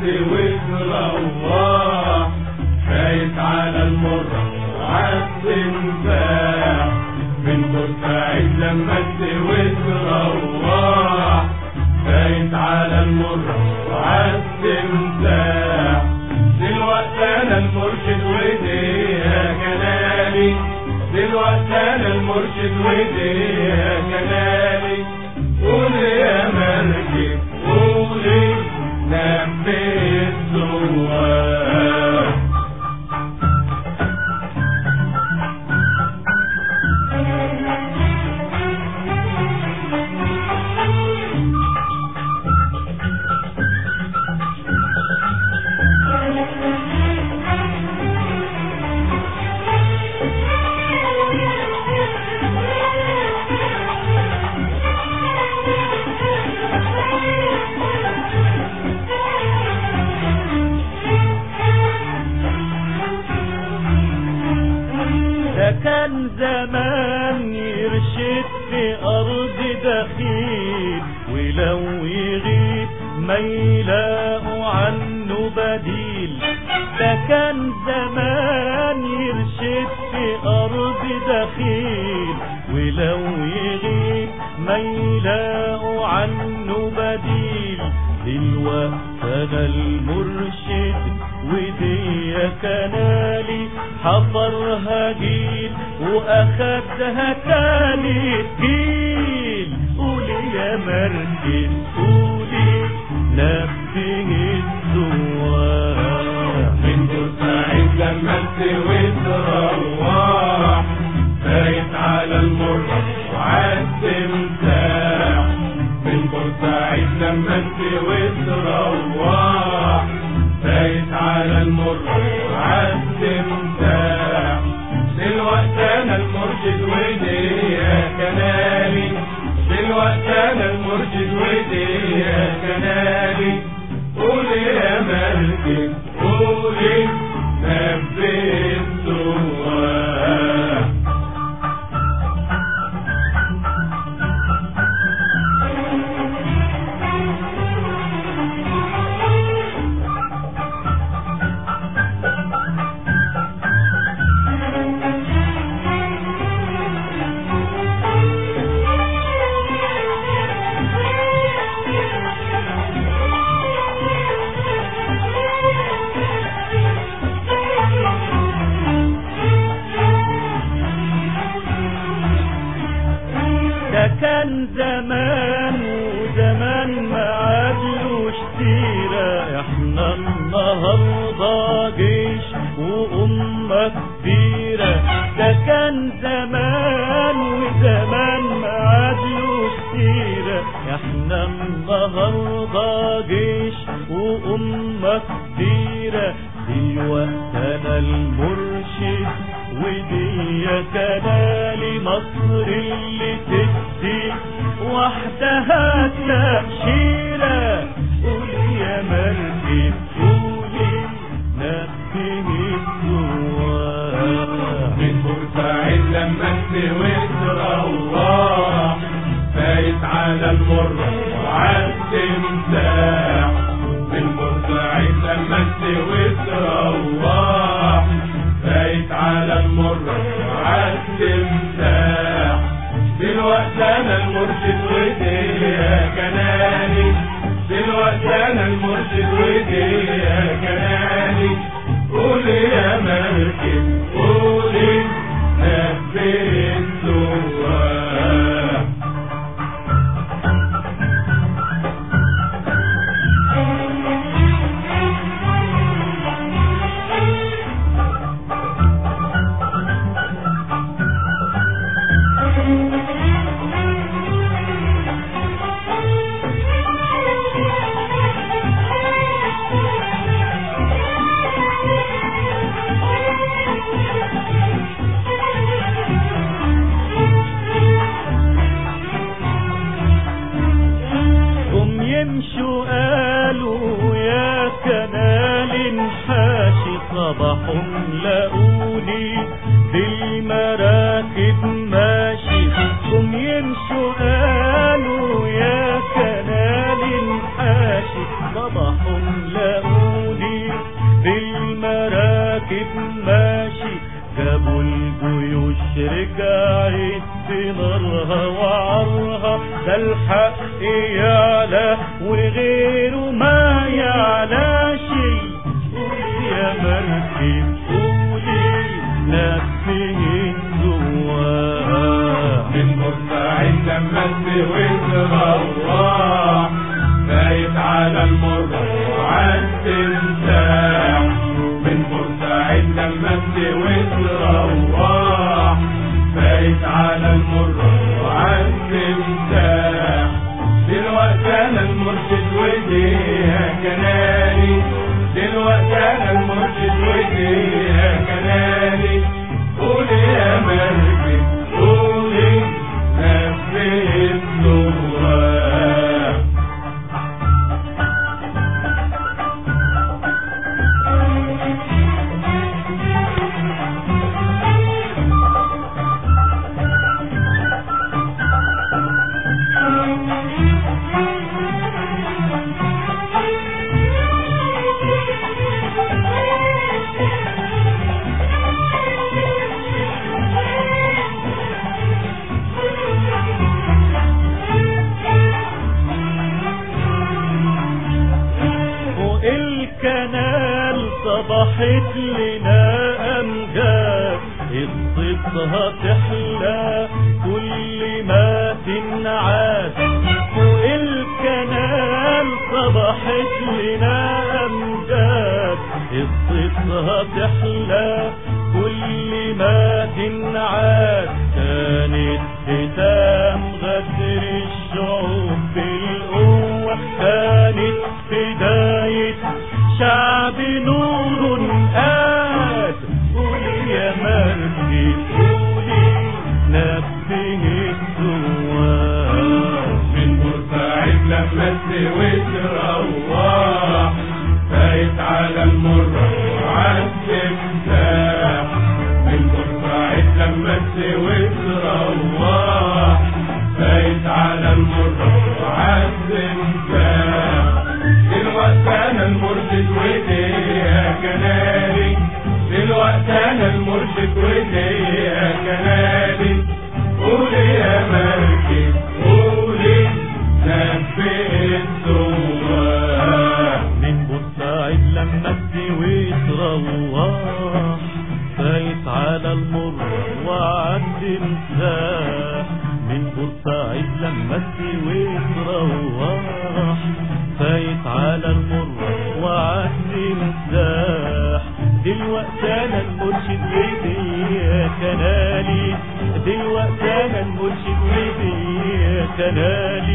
وتروح فايت على المرة عالتنفاح من بورسعيد لما وتروح فايت على المرة وعالتمساح دلوقتي انا المرشد وديها كلامي دلوقتي انا المرشد وديها كلامي قول يا مركب قولي نبي الزواج ده كان زمان يرشد في أرض دخيل ولو يغيب ما يلاقوا عنه بديل ده كان زمان يرشد في أرض دخيل ولو يغيب ما يلاقوا عنه بديل دلوقتي أنا المرشد ودي كنالي حفرها جيل واخدها تاني جيل قولي يا مركز قولي نبه الزوار من بورسعيد لما وتروح فايت على المرة وعالتمساح من بورسعيد لما وتروح فايت على المرة وعالتمساح دلوقتي انا المرشد وديها كلامي دلوقتي انا المرشد وديها كلامي قولي يا مركب قولي نبي الزواج ده كان زمان وزمان ما عادلوش سيرة احنا النهاردة جيش وأمة كبيرة ده كان زمان وزمان ما عادلوش سيرة احنا النهاردة جيش وأمة كبيرة دلوقتي أنا المرشد ودي كنالي مصر اللي تدي وحدها تأشيرة قولي يا مركب قولي نبه الزوار من بورسعيد لما وتروح فايت على المرة وعالتمساح من بورسعيد لما وتروح فايت على المرة وعالتمساح دلوقتي انا المرشد وديها كناني دلوقتي انا المرشد وديها كناني قولي يا مركب قولي نبي الزواج هم يمشوا قالوا يا كنال حاشي صباحهم لقوني بالمراكب ماشي هم يمشوا قالوا يا كنال حاشي صباحهم لقوني رجعت في نارها وعرها ده الحق يعلى وغيره ما يعلى شيء قولي يا مركب قولي نفسي الزواج من بورسعيد لما وتروح بايت على المر وعد تمساح من بورسعيد لما وتروح بايت على المر وعد تمساح دلوقتي انا المرشد وديها كناني دلوقتي انا المرشد وديها كناني قولي يا مركب قولي نبه الزوار فوق الكنال صبحت لنا أمجاد قصتها تحلى كل ما تنعاد فوق الكنال صبحت لنا أمجاد قصتها تحلى كل ما تنعاد كانت ختام غدر الشعوب بالقوة كانت بداية شعب نور آت قولي يا مركب قولي نبه الزوار من بورسعيد لما وتروح بايت على المر وعد تمساح من بورسعيد لما وتروح بايت على المر وعد تمساح دلوقتي انا المرشد وديها كنالي دلوقتي انا المرشد وديها كنالي قولي يا مركب قولي نبه الزوار من بورسعيد لما تسوي تروح فايت على المر وعد مساح من بورسعيد لما تسوي تروح فايت على المر وعد مساح دلوقتي انا المرشد ويدي كنالي دلوقتي انا المرشد ويدي كنالي